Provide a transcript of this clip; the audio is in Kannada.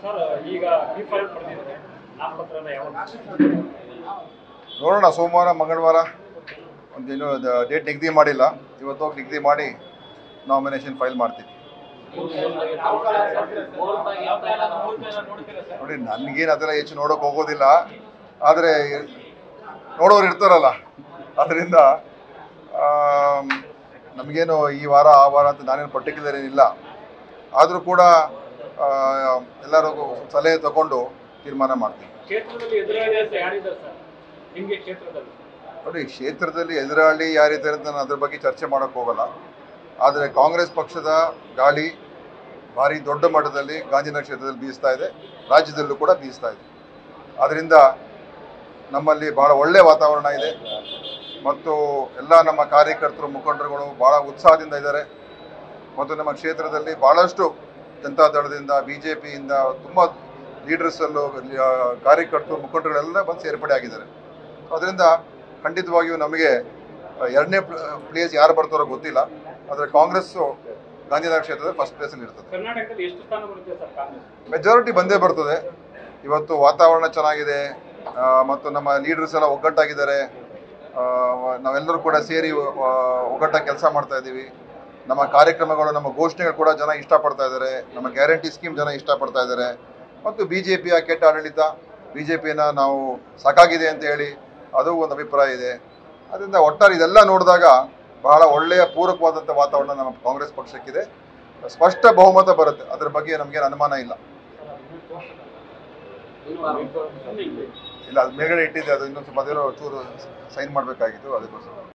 ಸರ್ ಈಗ ಬಿ ಫೈಲ್ ಪಡೆದಿದ್ದಾರೆ ನಾಮಪತ್ರನ ಯಾವಾಗ ನೋಡೋಣ ಸೋಮವಾರ ಮಂಗಳವಾರ ಒಂದಿನ್ನು ಡೇಟ್ ನಿಗದಿ ಮಾಡಿಲ್ಲ ಇವತ್ತು ಹೋಗಿ ನಿಗದಿ ಮಾಡಿ ನಾಮಿನೇಷನ್ ಫೈಲ್ ಮಾಡ್ತೀನಿ ನೋಡಿ ನನಗೇನು ಅದೆಲ್ಲ ಹೆಚ್ಚು ನೋಡೋಕೆ ಹೋಗೋದಿಲ್ಲ ಆದರೆ ನೋಡೋರು ಇರ್ತಾರಲ್ಲ ಅದರಿಂದ ನಮಗೇನು ಈ ವಾರ ಆ ವಾರ ಅಂತ ನಾನೇನು ಪರ್ಟಿಕ್ಯುಲರ್ ಏನಿಲ್ಲ ಆದರೂ ಕೂಡ ಆ, ಎಲ್ಲರೂ ಸಲಹೆ ತಗೊಂಡು ತೀರ್ಮಾನ ಮಾಡ್ತೀನಿ ಕ್ಷೇತ್ರದಲ್ಲಿ ಎದುರಾಳಿ ಅಂತ ಯಾರಿದ್ದಾರೆ ಸರ್ ನಿಮಗೆ ಕ್ಷೇತ್ರದಲ್ಲಿ ನೋಡಿ ಕ್ಷೇತ್ರದಲ್ಲಿ ಎದುರಾಳಿ ಯಾರಿದ್ದಾರೆ ಅಂತ ನಾನು ಅದ್ರ ಬಗ್ಗೆ ಚರ್ಚೆ ಮಾಡೋಕ್ಕೆ ಹೋಗಲ್ಲ ಆದರೆ ಕಾಂಗ್ರೆಸ್ ಪಕ್ಷದ ಗಾಳಿ ಭಾರಿ ದೊಡ್ಡ ಮಟ್ಟದಲ್ಲಿ ಗಾಂಧಿನಗರ ಕ್ಷೇತ್ರದಲ್ಲಿ ಬೀಸ್ತಾ ಇದೆ ರಾಜ್ಯದಲ್ಲೂ ಕೂಡ ಬೀಸ್ತಾ ಇದೆ ಅದರಿಂದ ನಮ್ಮಲ್ಲಿ ಭಾಳ ಒಳ್ಳೆ ವಾತಾವರಣ ಇದೆ ಮತ್ತು ಎಲ್ಲ ನಮ್ಮ ಕಾರ್ಯಕರ್ತರು ಮುಖಂಡರುಗಳು ಭಾಳ ಉತ್ಸಾಹದಿಂದ ಇದ್ದಾರೆ ಮತ್ತು ನಮ್ಮ ಕ್ಷೇತ್ರದಲ್ಲಿ ಭಾಳಷ್ಟು ಜನತಾ ದಳದಿಂದ ಬಿ ಜೆ ಪಿಯಿಂದ ತುಂಬ ಲೀಡರ್ಸಲ್ಲೂ ಆ, ಕಾರ್ಯಕರ್ತರು ಮುಖಂಡರುಗಳೆಲ್ಲ ಬಂದು ಸೇರ್ಪಡೆ ಆಗಿದ್ದಾರೆ ಅದರಿಂದ ಖಂಡಿತವಾಗಿಯೂ ನಮಗೆ ಆ, ಎರಡನೇ ಪ್ಲೇಸ್ ಯಾರು ಬರ್ತಾರೋ ಗೊತ್ತಿಲ್ಲ ಆದರೆ ಕಾಂಗ್ರೆಸ್ಸು ಗಾಂಧಿನಗರ ಕ್ಷೇತ್ರದಲ್ಲಿ ಫಸ್ಟ್ ಪ್ಲೇಸಲ್ಲಿ ಇರ್ತದೆ ಕರ್ನಾಟಕದಲ್ಲಿ ಎಷ್ಟು ಸ್ಥಾನ ಬರುತ್ತೆ ಸರ್ ಕಾಂಗ್ರೆಸ್ ಮೆಜಾರಿಟಿ ಬಂದೇ ಬರ್ತದೆ ಇವತ್ತು ವಾತಾವರಣ ಚೆನ್ನಾಗಿದೆ ಆ, ಮತ್ತು ನಮ್ಮ ಲೀಡರ್ಸ್ ಎಲ್ಲ ಒಗ್ಗಟ್ಟಾಗಿದ್ದಾರೆ ಆ, ನಾವೆಲ್ಲರೂ ಕೂಡ ಸೇರಿ ಆ, ಒಗ್ಗಟ್ಟಾಗಿ ಕೆಲಸ ಮಾಡ್ತಾ ಇದ್ದೀವಿ ನಮ್ಮ ಕಾರ್ಯಕ್ರಮಗಳು ನಮ್ಮ ಘೋಷಣೆಗಳು ಕೂಡ ಜನ ಇಷ್ಟಪಡ್ತಾ ಇದ್ದಾರೆ ನಮ್ಮ ಗ್ಯಾರಂಟಿ ಸ್ಕೀಮ್ ಜನ ಇಷ್ಟಪಡ್ತಾ ಇದ್ದಾರೆ ಮತ್ತು ಬಿ ಜೆ ಪಿಯ ಕೆಟ್ಟ ಆಡಳಿತ ಬಿ ಜೆ ಪಿನ ನಾವು ಸಾಕಾಗಿದೆ ಅಂತ ಹೇಳಿ ಅದು ಒಂದು ಅಭಿಪ್ರಾಯ ಇದೆ ಅದರಿಂದ ಒಟ್ಟಾರೆ ಇದೆಲ್ಲ ನೋಡಿದಾಗ ಬಹಳ ಒಳ್ಳೆಯ ಪೂರಕವಾದಂಥ ವಾತಾವರಣ ನಮ್ಮ ಕಾಂಗ್ರೆಸ್ ಪಕ್ಷಕ್ಕಿದೆ ಸ್ಪಷ್ಟ ಬಹುಮತ ಬರುತ್ತೆ ಅದ್ರ ಬಗ್ಗೆ ನಮಗೇನು ಅನುಮಾನ ಇಲ್ಲ ಇಲ್ಲ ಅದು ಮೇಲ್ಗಡೆ ಇಟ್ಟಿದ್ದೆ ಅದು ಇನ್ನೊಂದು ಸ್ವಲ್ಪ ಅದೇನೋ ಚೂರು ಸೈನ್ ಮಾಡಬೇಕಾಗಿತ್ತು ಅದಕ್ಕೋಸ್ಕರ